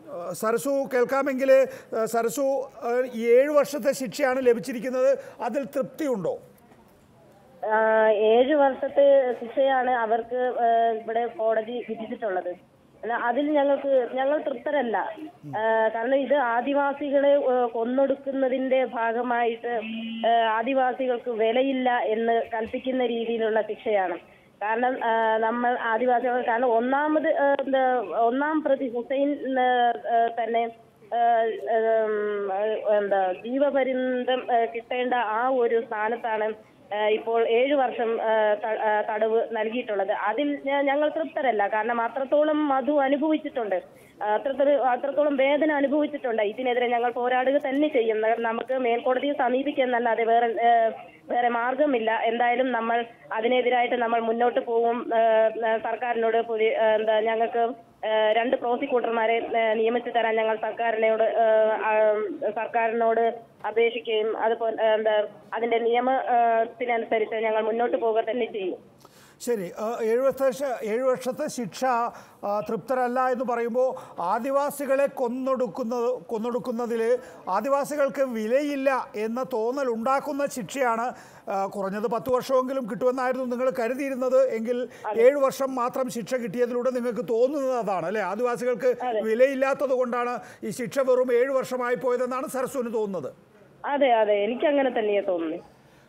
ഏഹ് സരസു കേൾക്കാമെങ്കിൽ ഏഹ് സരസു ഏഹ് ഈ ഏഴ് വർഷത്തെ ശിക്ഷയാണ് ലഭിച്ചിരിക്കുന്നത് അതിൽ തൃപ്തിയുണ്ടോ ആ, ഏഴ് വർഷത്തെ ശിക്ഷയാണ് അവർക്ക് ആ, ഇവിടെ കോടതി വിധിച്ചിട്ടുള്ളത് അല്ല, അതിൽ ഞങ്ങൾക്ക് ഞങ്ങൾ തൃപ്തരല്ല ആ, കാരണം ഇത് ആദിവാസികളെ ആ, കൊന്നൊടുക്കുന്നതിന്റെ ഭാഗമായിട്ട് ആ, ആദിവാസികൾക്ക് വിലയില്ല എന്ന് കൽപ്പിക്കുന്ന രീതിയിലുള്ള ശിക്ഷയാണ് കാരണം ആ, നമ്മൾ ആദിവാസികൾ കാരണം ഒന്നാമത് ആ, എന്താ, ഒന്നാം പ്രതി ഹുസൈൻ ആ, ആ, തന്നെ ആ, ഉം, എന്താ ജീവപര്യന്തം ആ, കിട്ടേണ്ട ആ ഒരു സ്ഥാനത്താണ് ആ, ഇപ്പോൾ ഏഴു വർഷം ആ, ത- ആ, തടവ് നൽകിയിട്ടുള്ളത് അതിൽ ഞ- ഞങ്ങൾ തൃപ്തരല്ല കാരണം അത്രത്തോളം മധു അനുഭവിച്ചിട്ടുണ്ട് ആ, അത്രത്തോളം അത്രത്തോളം വേദന അനുഭവിച്ചിട്ടുണ്ട് ഇതിനെതിരെ ഞങ്ങൾ പോരാടുക തന്നെ ചെയ്യും ന- നമുക്ക് മേൽക്കോടതിയെ സമീപിക്കുന്നല്ലാതെ വേറെ ആ, വേറെ മാർഗമില്ല എന്തായാലും നമ്മൾ അതിനെതിരായിട്ട് നമ്മൾ മുന്നോട്ട് പോകും ആ, ആ, സർക്കാരിനോട് പുതിയ ആ, എന്താ ഞങ്ങൾക്ക് ആ, രണ്ട് പ്രോസിക്യൂട്ടർമാരെ ആ, നിയമിച്ചു തരാൻ ഞങ്ങൾ സർക്കാരിനോട് ആ, ആ, സർക്കാരിനോട് അപേക്ഷിക്കുകയും അതുപോലെ ആ, എന്താ അതിന്റെ നിയമത്തിനനുസരിച്ച് ഞങ്ങൾ മുന്നോട്ട് പോവുക തന്നെ ചെയ്യും ശരി ഏഹ് ഏഴ് വർഷത്തെ ശ- ഏഴ് വർഷത്തെ ശിക്ഷ ആ, തൃപ്തരല്ല എന്ന് പറയുമ്പോൾ ആദിവാസികളെ കൊന്നൊടുക്കുന്നത് കൊന്നൊടുക്കുന്നതിൽ ആദിവാസികൾക്ക് വിലയില്ല എന്ന തോന്നൽ ഉണ്ടാക്കുന്ന ശിക്ഷയാണ് ആ, കുറഞ്ഞത് പത്ത് വർഷമെങ്കിലും കിട്ടുമെന്നായിരുന്നു നിങ്ങൾ കരുതിയിരുന്നത് എങ്കിൽ ഏഴ് വർഷം മാത്രം ശിക്ഷ കിട്ടിയതിലൂടെ നിങ്ങൾക്ക് തോന്നുന്നത് അതാണ് അല്ലേ ആദിവാസികൾക്ക് വിലയില്ലാത്തത് കൊണ്ടാണ് ഈ ശിക്ഷ വെറും ഏഴ് വർഷമായി പോയതെന്നാണ് സരസ്വന് തോന്നുന്നത് അതെ അതെ എനിക്ക് അങ്ങനെ തന്നെയാ തോന്നുന്നത്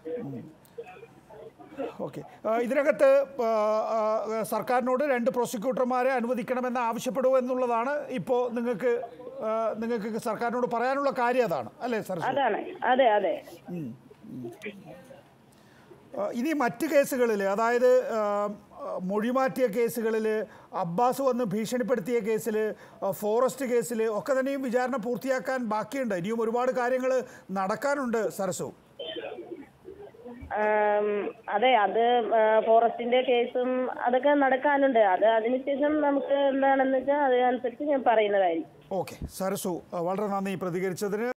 ഓക്കെ ഇതിനകത്ത് ആ, ആ, സർക്കാരിനോട് രണ്ട് പ്രോസിക്യൂട്ടർമാരെ അനുവദിക്കണമെന്ന് ആവശ്യപ്പെടുമോ എന്നുള്ളതാണ് ഇപ്പോൾ നിങ്ങൾക്ക് ആ, നിങ്ങൾക്ക് സർക്കാരിനോട് പറയാനുള്ള കാര്യം അതാണ് അല്ലേ സർ അതാണ് അതെ അതെ ഇനി മറ്റ് കേസുകളിൽ അതായത് ആ, മൊഴിമാറ്റിയ കേസുകളിൽ അബ്ബാസ് വന്ന് ഭീഷണിപ്പെടുത്തിയ കേസിൽ ഫോറസ്റ്റ് കേസിൽ ഒക്കെ തന്നെയും വിചാരണ പൂർത്തിയാക്കാൻ ബാക്കിയുണ്ട് ഇനിയും ഒരുപാട് കാര്യങ്ങൾ നടക്കാനുണ്ട് സരസു ആം, അതെ അത് ആ, ഫോറസ്റ്റിന്റെ കേസും അതൊക്കെ നടക്കാനുണ്ട് അത് അതിനുശേഷം നമുക്ക് എന്താണെന്ന് വെച്ചാൽ അതിനനുസരിച്ച് ഞാൻ പറയുന്നതായിരിക്കും ഓക്കെ സരസു ആ, വളരെ നന്ദി പ്രതികരിച്ചതിന്